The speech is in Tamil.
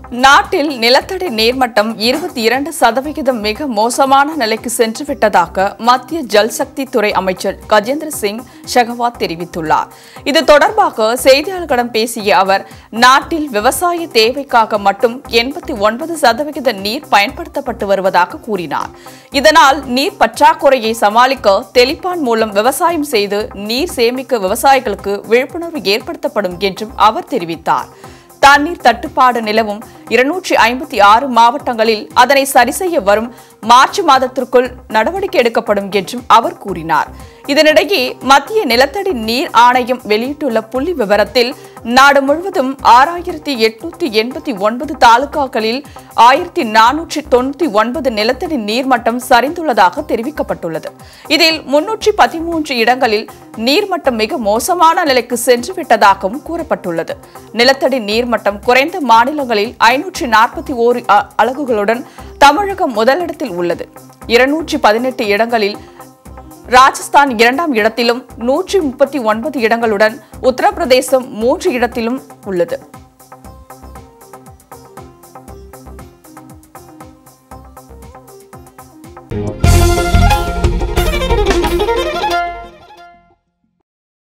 நாட்டில் நிலத்தடி நீர்மட்டம் இருபத்தி இரண்டு சதவிகிதம் மிக மோசமான நிலைக்கு சென்று விட்டதாக மத்திய ஜல்சக்தி துறை அமைச்சர் கஜேந்திர சிங் ஷெகாவத் தெரிவித்துள்ளார் இது தொடர்பாக செய்தியாளர்களிடம் பேசிய அவர் நாட்டில் விவசாய தேவைக்காக மட்டும் எண்பத்தி ஒன்பது சதவிகித நீர் பயன்படுத்தப்பட்டு வருவதாக கூறினார் இதனால் நீர் பற்றாக்குறையை சமாளிக்க தெளிப்பான் மூலம் விவசாயம் செய்து நீர் சேமிக்க விவசாயிகளுக்கு விழிப்புணர்வு ஏற்படுத்தப்படும் என்றும் அவர் தெரிவித்தார் தண்ணீர் தட்டுப்பாடு நிலவும் இருநூற்றி ஐம்பத்தி ஆறு மாவட்டங்களில் அதனை சரி செய்ய வரும் மார்ச் மாதத்திற்குள் நடவடிக்கை எடுக்கப்படும் என்றும் அவர் கூறினார் இதனிடையே மத்திய நிலத்தடி நீர் ஆணையம் வெளியிட்டுள்ள புள்ளி விவரத்தில் நாடு முழுவதும் ஆறாயிரத்தி எட்நூத்தி எண்பத்தி ஒன்பது தாலுகாக்களில் ஆயிரத்தி நானூற்றி தொண்ணூத்தி ஒன்பது நிலத்தடி நீர்மட்டம் சரிந்துள்ளதாக தெரிவிக்கப்பட்டுள்ளது இதில் முன்னூற்றி பதிமூன்று இடங்களில் நீர்மட்டம் மிக மோசமான நிலைக்கு சென்று விட்டதாகவும் கூறப்பட்டுள்ளது நிலத்தடி நீர்மட்டம் குறைந்த மாநிலங்களில் ஐநூற்றி நாற்பத்தி ஓரு அ- அலகுகளுடன் தமிழகம் முதலிடத்தில் உள்ளது இருநூற்றி பதினெட்டு இடங்களில் ராஜஸ்தான் இரண்டாம் இடத்திலும் நூற்றி முப்பத்தி ஒன்பது இடங்களுடன் உத்தரப்பிரதேசம் மூன்று இடத்திலும் உள்ளது